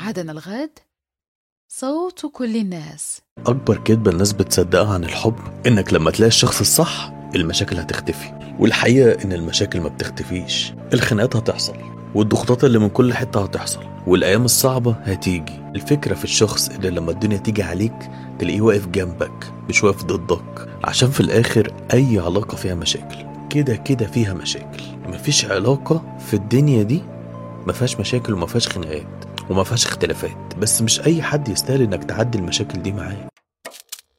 موعدنا الغد صوت كل الناس أكبر كذبة الناس بتصدقها عن الحب إنك لما تلاقي الشخص الصح المشاكل هتختفي والحقيقة إن المشاكل ما بتختفيش الخناقات هتحصل والضغوطات اللي من كل حتة هتحصل والأيام الصعبة هتيجي الفكرة في الشخص اللي لما الدنيا تيجي عليك تلاقيه واقف جنبك مش واقف ضدك عشان في الآخر أي علاقة فيها مشاكل كده كده فيها مشاكل مفيش علاقة في الدنيا دي ما فيهاش مشاكل وما فيهاش خناقات وما فيهاش اختلافات بس مش اي حد يستاهل انك تعدي المشاكل دي معاه